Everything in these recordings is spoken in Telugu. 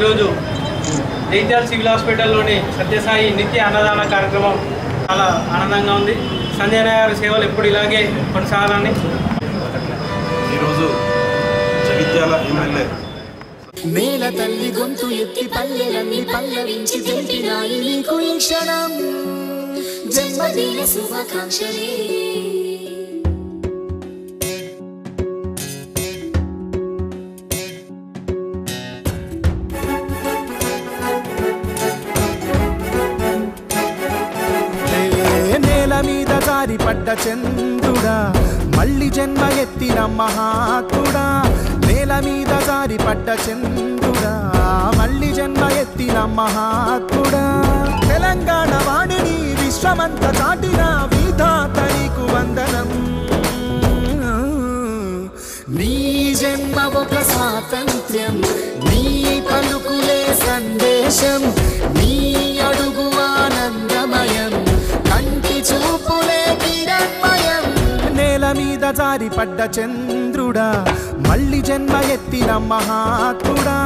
ఈరోజు జైత్యాల సివిల్ హాస్పిటల్లోని సత్యసాయి నిత్య అన్నదాన కార్యక్రమం చాలా ఆనందంగా ఉంది సంజయ్ గారి సేవలు ఎప్పుడు ఇలాగే కొనసాగాలని ఈరోజు జగిత్యాల ఎమ్మెల్యే నేల తల్లి గొంతు ఎత్తి పల్లెలన్నీ పల్లవించి తెలిపినాయి నీకు ఈ క్షణం జన్మదిన శుభాకాంక్షలే ఏ నేల మీద జారి పడ్డ చంద్రుడా మళ్ళీ జన్మ ఎత్తిన మహాత్ముడా నేల మీద జారి పడ్డ చంద్రుడా మళ్ళీ జన్మ ఎత్తిన మహాత్ముడా తెలంగాణ వాణిని విశ్వమంత చాటిన విధాత నీకు వందనం నీ జన్మ ఒక స్వాతంత్ర్యం నీ పలుకులే సందేశం నీ అడుగు ఆనందమయం కంటి చూపులే కిరణ్మయం నేల మీద జారి పడ్డ చంద్రుడా మళ్ళీ జన్మ ఎత్తిన మహాత్ముడా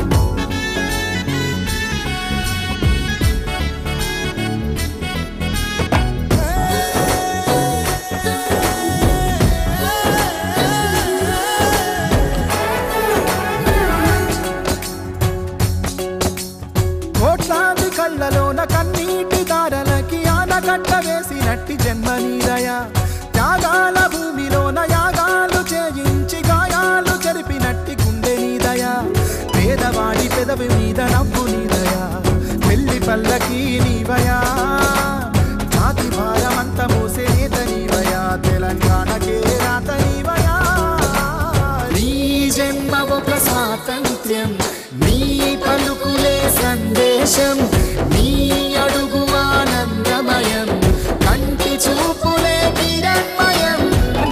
కోట్లాది కళ్ళలోన కన్నీటి దారలకి ఆనగట్ట వేసినట్టి జన్మ నీదయ త్యాగాల భూమిలోన యాగాలు చేయించి గాయాలు చెరిపినట్టి గుండె నీదయ పేదవాడి పెదవి మీద నవ్వు నీదయ పెళ్లి పల్లకి నీవయా జాతి భారమంత మోసే నేత నీవయా తెలంగాణకే రాత నీవయా నీ జన్మ ఒక స్వాతంత్ర్యం నీ పలుకులే సందేశం నీ అడుగు ఆనందమయం కంటి చూపులే కిరణ్మయం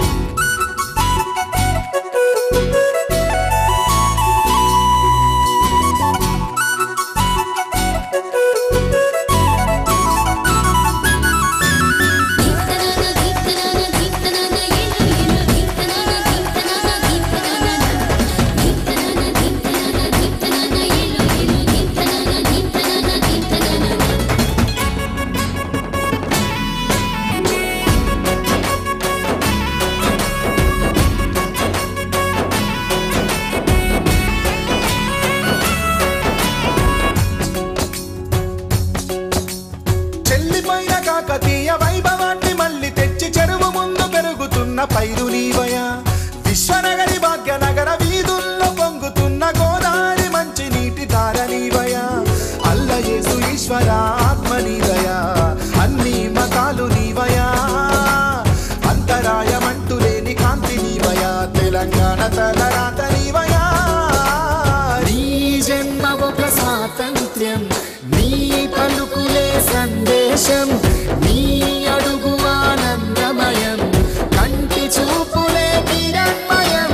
చెల్లిపోయిన కాకతీయ వైభవాన్ని మళ్ళీ తెచ్చి చెరువు ముందు పెరుగుతున్న పైరు నీవయా విశ్వనగరి భాగ్యనగర వీధుల్లో పొంగుతున్న గోదావరి మంచి నీటి ధార నీవయా అల్లయేసు ఈశ్వర ఆత్మ నీవయా అన్ని మతాలు నీవయా అంతరాయమంటూ లేని కాంతి నీవయా తెలంగాణ తలరాత నీవయా నీ జన్మ ఒక స్వాతంత్ర్యం నీ పలుకులే సందేశం నీ అడుగు ఆనందమయం కంటి చూపులే కిరణ్మయం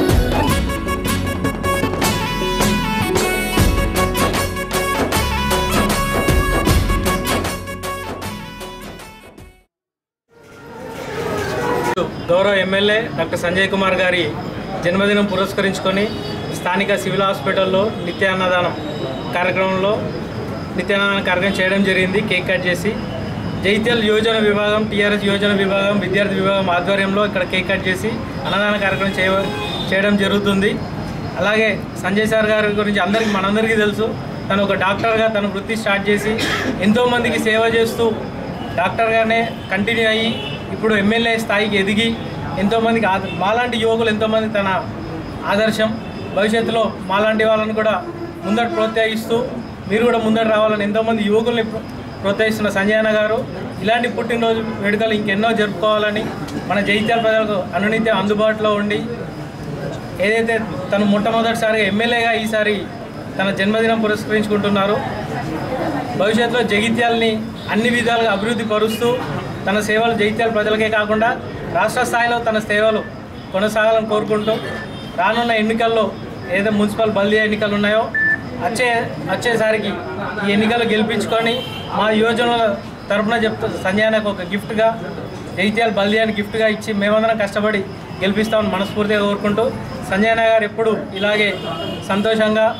గౌరవ ఎమ్మెల్యే డాక్టర్ సంజయ్ కుమార్ గారి జన్మదినం పురస్కరించుకొని స్థానిక సివిల్ హాస్పిటల్లో నిత్య అన్నదానం కార్యక్రమంలో నిత్య అన్నదాన కార్యక్రమం చేయడం జరిగింది కేక్ కట్ చేసి జైత్యాల యోజన విభాగం టీఆర్ఎస్ యోజన విభాగం విద్యార్థి విభాగం ఆధ్వర్యంలో ఇక్కడ కేక్ కట్ చేసి అన్నదాన కార్యక్రమం చేయ చేయడం జరుగుతుంది అలాగే సంజయ్ సార్ గారి గురించి అందరికీ మనందరికీ తెలుసు తను ఒక డాక్టర్గా తన వృత్తి స్టార్ట్ చేసి ఎంతోమందికి సేవ చేస్తూ డాక్టర్గానే కంటిన్యూ అయ్యి ఇప్పుడు ఎమ్మెల్యే స్థాయికి ఎదిగి ఎంతోమందికి ఆద మాలాంటి యువకులు ఎంతోమంది తన ఆదర్శం భవిష్యత్తులో మాలాంటి వాళ్ళని కూడా ముందట ప్రోత్సహిస్తూ మీరు కూడా ముందట రావాలని ఎంతోమంది యువకుల్ని ప్రో- ప్రోత్సహిస్తున్న సంజయ్ అన్న గారు ఇలాంటి పుట్టినరోజు వేడుకలు ఇంకెన్నో జరుపుకోవాలని మన జైత్యాల ప్రజలకు అనునిత్యం అందుబాటులో ఉండి ఏదైతే తను మొట్టమొదటిసారిగా ఎమ్మెల్యేగా ఈసారి తన జన్మదినం పురస్కరించుకుంటున్నారో భవిష్యత్తులో జగిత్యాలని అన్ని విధాలుగా అభివృద్ధి పరుస్తూ తన సేవలు జగిత్యాల ప్రజలకే కాకుండా రాష్ట్ర స్థాయిలో తన సేవలు కొనసాగాలని కోరుకుంటూ రానున్న ఎన్నికల్లో ఏదో మున్సిపల్ బల్దీ ఎన్నికలు ఉన్నాయో వచ్చే వచ్చేసరికి ఈ ఎన్నికలు గెలిపించుకొని మా యువజనుల తరపున చెప్తూ సంజయ్ నాకు ఒక గిఫ్ట్గా జగిత్యాల బల్దియాని గిఫ్ట్గా ఇచ్చి మేమందరం కష్టపడి గెలిపిస్తామని మనస్ఫూర్తిగా కోరుకుంటూ సంజయ్ అన్న గారు ఎప్పుడు ఇలాగే సంతోషంగా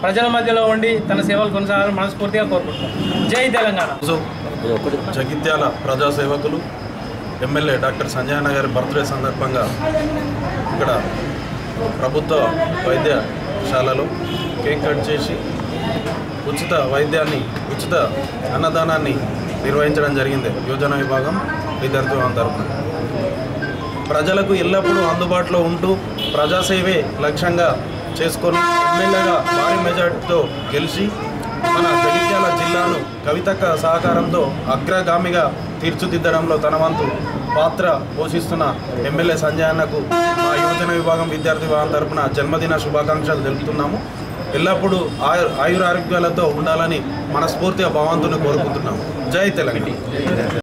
ప్రజల మధ్యలో ఉండి తన సేవలు కొనసాగాలని మనస్ఫూర్తిగా కోరుకుంటున్నాం జై తెలంగాణ రోజు జగిత్యాల ప్రజాసేవకులు ఎమ్మెల్యే డాక్టర్ సంజయ్ అన్న గారి బర్త్డే సందర్భంగా ఇక్కడ ప్రభుత్వ వైద్యశాలలో కేక్ కట్ చేసి ఉచిత వైద్యాన్ని ఉచిత అన్నదానాన్ని నిర్వహించడం జరిగింది యోజన విభాగం విద్యార్థి విభాగం తరఫున ప్రజలకు ఎల్లప్పుడూ అందుబాటులో ఉంటూ ప్రజాసేవే లక్ష్యంగా చేసుకొని ఎమ్మెల్యేగా భారీ మెజార్టీతో గెలిచి మన జగిత్యాల జిల్లాను కవితక్క సహకారంతో అగ్రగామిగా తీర్చిదిద్దడంలో తన వంతు పాత్ర పోషిస్తున్న ఎమ్మెల్యే సంజయ్ అన్నకు మా యువజన విభాగం విద్యార్థి విభాగం తరపున జన్మదిన శుభాకాంక్షలు తెలుపుతున్నాము ఎల్లప్పుడూ ఆయు ఆయురారోగ్యాలతో ఉండాలని మనస్ఫూర్తిగా భగవంతుని కోరుకుంటున్నాము జై తెలంగాణ